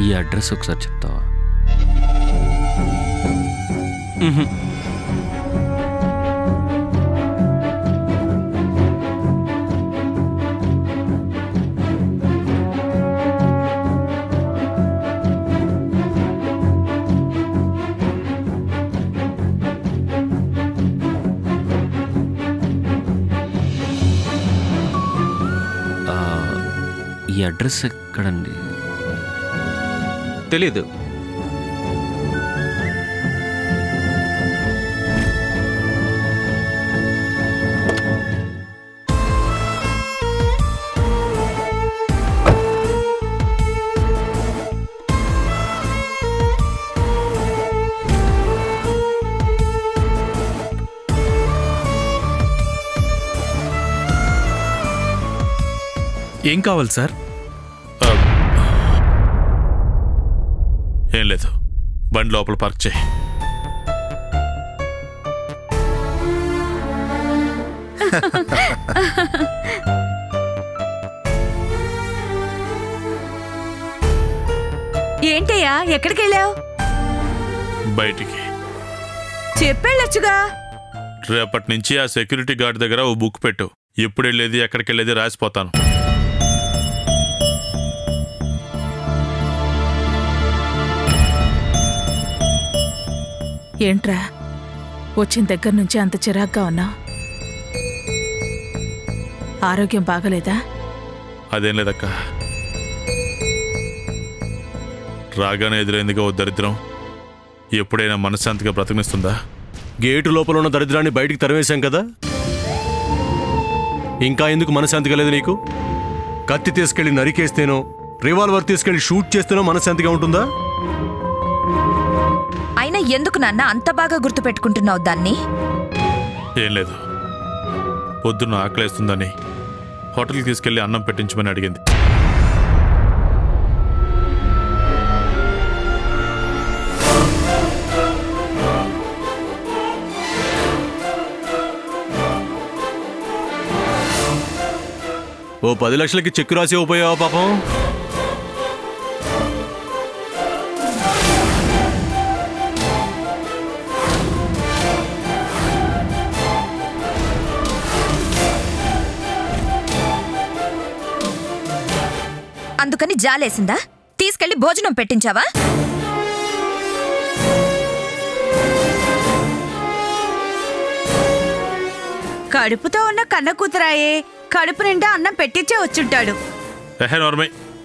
ఈ అడ్రస్ ఒకసారి చెప్తావా ఆ, ఈ అడ్రస్ ఎక్కడండి తెలీదు ఏం కావాలి సార్ ఏం లేదు బండి లోపల పార్క్ చేయి ఏంటయ్యా ఎక్కడికి వెళ్ళావు బయటికి చెప్పెళ్ళొచ్చుగా రేపటి నుంచి ఆ సెక్యూరిటీ గార్డ్ దగ్గర ఓ బుక్ పెట్టు ఎప్పుడు వెళ్ళేది ఎక్కడికి వెళ్ళేది రాసిపోతాను ఏంట్రా వచ్చిన దగ్గర నుంచి అంత చిరాగ్గా ఉన్నా ఆరోగ్యం బాగలేదా అదేం లేదక్క రాగానే ఎదురైందిగా ఓ దరిద్రం ఎప్పుడైనా మనశ్శాంతిగా బ్రతకనిస్తుందా గేటు లోపల ఉన్న దరిద్రాన్ని బయటికి తరివేశాం కదా ఇంకా ఎందుకు మనశాంతిగా లేదు నీకు కత్తి తీసుకెళ్లి నరికేస్తేనో రివాల్వర్ తీసుకెళ్లి షూట్ చేస్తేనో మనశాంతిగా ఉంటుందా అయినా ఎందుకు నాన్న అంత బాగా గుర్తు పెట్టుకుంటున్నావు దాన్ని ఏం లేదు పొద్దున్న ఆకలేస్తుందని హోటల్కి తీసుకెళ్లి అన్నం పెట్టించమని అడిగింది ఓ పది లక్షలకి చెక్కు రాసి ఇవ్వపోయావా పాపం అందుకని జాలేసిందా తీసుకెళ్లి భోజనం పెట్టించావా కడుపుతో ఉన్న కన్న కూతురాయే కడుపు నిండా అన్నం పెట్టించే వచ్చుంటాడు ఎహే నోర్మై